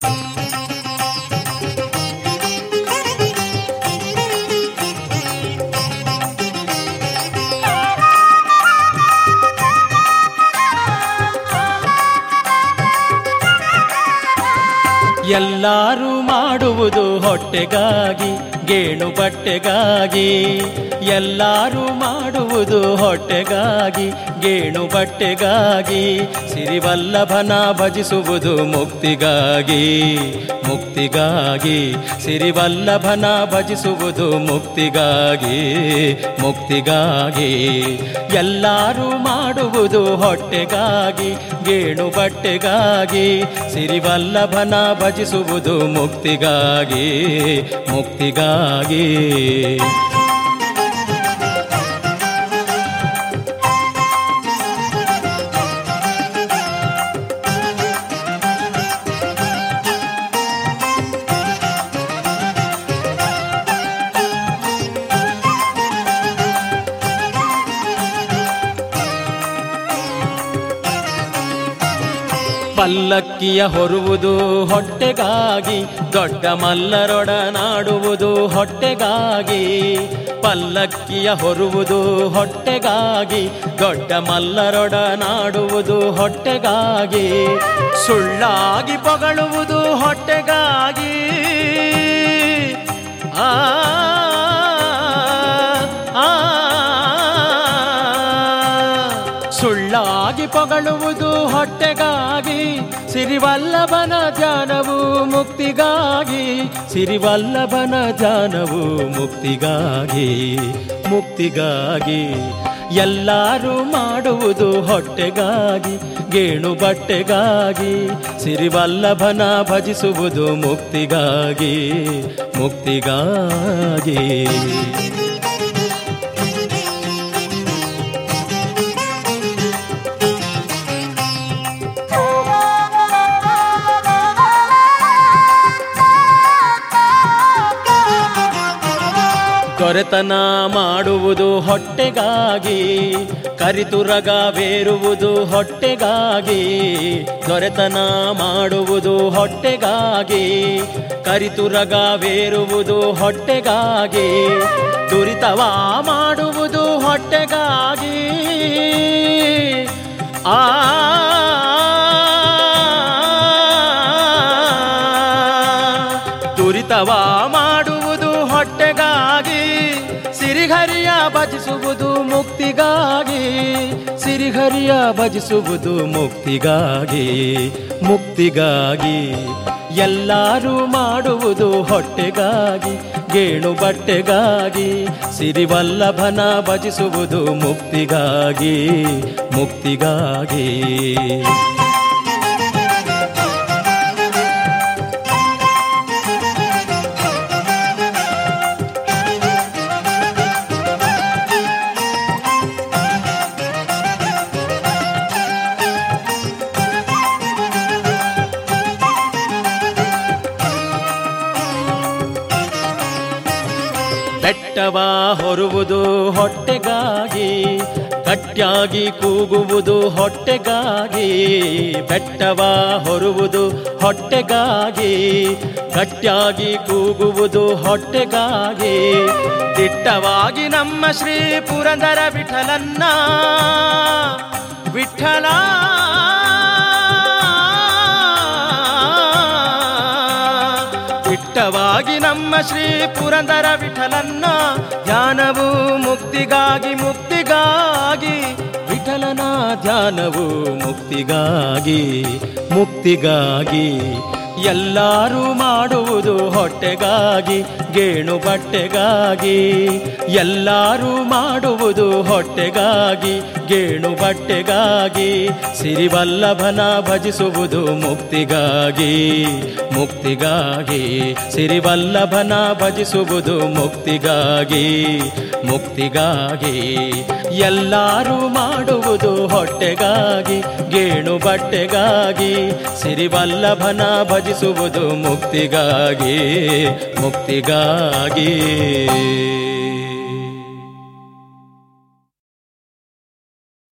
ಎಲ್ಲರೂ ಮಾಡುವುದು ಹೊಟ್ಟೆಗಾಗಿ ಗೇಣು ಬಟ್ಟೆಗಾಗಿ ಎಲ್ಲರೂ ಮಾಡುವುದು ಹೊಟ್ಟೆಗಾಗಿ ಗೇಣು ಬಟ್ಟೆಗಾಗಿ ಸಿರಿವಲ್ಲಭನ ಭಜಿಸುವುದು ಮುಕ್ತಿಗಾಗಿ ಮುಕ್ತಿಗಾಗಿ ಸಿರಿವಲ್ಲಭನ ಭಜಿಸುವುದು ಮುಕ್ತಿಗಾಗಿ ಮುಕ್ತಿಗಾಗಿ ಎಲ್ಲರೂ ಮಾಡುವುದು ಹೊಟ್ಟೆಗಾಗಿ ಗೇಣು ಬಟ್ಟೆಗಾಗಿ ಸಿರಿವಲ್ಲಭನ ಭಜಿಸುವುದು ಮುಕ್ತಿಗಾಗಿ ಮುಕ್ತಿಗಾಗಿ ಪಲ್ಲಕ್ಕಿಯ ಹೊರುವುದು ಹೊಟ್ಟೆಗಾಗಿ ದೊಡ್ಡ ಮಲ್ಲರೊಡನಾಡುವುದು ಹೊಟ್ಟೆಗಾಗಿ ಪಲ್ಲಕ್ಕಿಯ ಹೊರುವುದು ಹೊಟ್ಟೆಗಾಗಿ ದೊಡ್ಡ ಮಲ್ಲರೊಡನಾಡುವುದು ಹೊಟ್ಟೆಗಾಗಿ ಸುಳ್ಳಾಗಿ ಪೊಗಳುವುದು ಹೊಟ್ಟೆಗಾಗಿ ಆ ಆ ಸುಳ್ಳಾಗಿ ಪೊಗಳುವುದು ಹೊಟ್ಟೆಗಾಗಿ ಸಿರಿವಲ್ಲಭನ ಧ್ಯಾನವು ಮುಕ್ತಿಗಾಗಿ ಸಿರಿವಲ್ಲಭನ ಧ್ಯಾನವು ಮುಕ್ತಿಗಾಗಿ ಮುಕ್ತಿಗಾಗಿ ಎಲ್ಲರೂ ಮಾಡುವುದು ಹೊಟ್ಟೆಗಾಗಿ ಗೇಣು ಬಟ್ಟೆಗಾಗಿ ಸಿರಿವಲ್ಲಭನ ಭಜಿಸುವುದು ಮುಕ್ತಿಗಾಗಿ ಮುಕ್ತಿಗಾಗಿ ದೊರೆತನ ಮಾಡುವುದು ಹೊಟ್ಟೆಗಾಗಿ ಕರಿತುರಗವೇರುವುದು ಹೊಟ್ಟೆಗಾಗಿ ದೊರೆತನ ಮಾಡುವುದು ಹೊಟ್ಟೆಗಾಗಿ ಕರಿತುರಗವೇರುವುದು ಹೊಟ್ಟೆಗಾಗಿ ದುರಿತವ ಮಾಡುವುದು ಹೊಟ್ಟೆಗಾಗಿ ಆ ದುರಿತವ ಮಾಡುವುದು ಹೊಟ್ಟೆಗಾಗಿ ಸಿರಿಹರಿಯ ಭಜಿಸುವುದು ಮುಕ್ತಿಗಾಗಿ ಸಿರಿಹರಿಯ ಭಜಿಸುವುದು ಮುಕ್ತಿಗಾಗಿ ಮುಕ್ತಿಗಾಗಿ ಎಲ್ಲರೂ ಮಾಡುವುದು ಹೊಟ್ಟೆಗಾಗಿ ಗೇಣು ಬಟ್ಟೆಗಾಗಿ ಸಿರಿವಲ್ಲಭನ ಭಜಿಸುವುದು ಮುಕ್ತಿಗಾಗಿ ಮುಕ್ತಿಗಾಗಿ ಬೆಟ್ಟವ ಹೊರುವುದು ಹೊಟ್ಟೆಗಾಗಿ ಗಟ್ಟಿಯಾಗಿ ಕೂಗುವುದು ಹೊಟ್ಟೆಗಾಗಿ ಬೆಟ್ಟವ ಹೊರುವುದು ಹೊಟ್ಟೆಗಾಗಿ ಗಟ್ಟಿಯಾಗಿ ಕೂಗುವುದು ಹೊಟ್ಟೆಗಾಗಿ ದಿಟ್ಟವಾಗಿ ನಮ್ಮ ಶ್ರೀ ಪುರಂದರ ವಿಠಲನ್ನ ವಿಠಲ ದಿಟ್ಟವಾಗಿ ನಮ್ಮ ಶ್ರೀ ಪುರಂದರ ವಿಠಲನ್ನ ಧ್ಯಾನವು ಮುಕ್ತಿಗಾಗಿ ಮುಕ್ತಿಗಾಗಿ ವಿಠಲನ ಧ್ಯಾನವು ಮುಕ್ತಿಗಾಗಿ ಮುಕ್ತಿಗಾಗಿ ಎಲ್ಲರೂ ಮಾಡುವುದು ಹೊಟ್ಟೆಗಾಗಿ ಗೇಣು ಬಟ್ಟೆಗಾಗಿ ಎಲ್ಲರೂ ಮಾಡುವುದು ಹೊಟ್ಟೆಗಾಗಿ ಗೇಣು ಬಟ್ಟೆಗಾಗಿ ಸಿರಿವಲ್ಲಭನ ಭಜಿಸುವುದು ಮುಕ್ತಿಗಾಗಿ ಮುಕ್ತಿಗಾಗಿ ಸಿರಿವಲ್ಲಭನ ಭಜಿಸುವುದು ಮುಕ್ತಿಗಾಗಿ ಮುಕ್ತಿಗಾಗಿ ಎಲ್ಲರೂ ಮಾಡುವುದು ಹೊಟ್ಟೆಗಾಗಿ ಗೇಣು ಬಟ್ಟೆಗಾಗಿ ಸಿರಿವಲ್ಲಭನ ಭಜಿಸುವುದು ಮುಕ್ತಿಗಾಗಿ ಮುಕ್ತಿಗಾಗಿ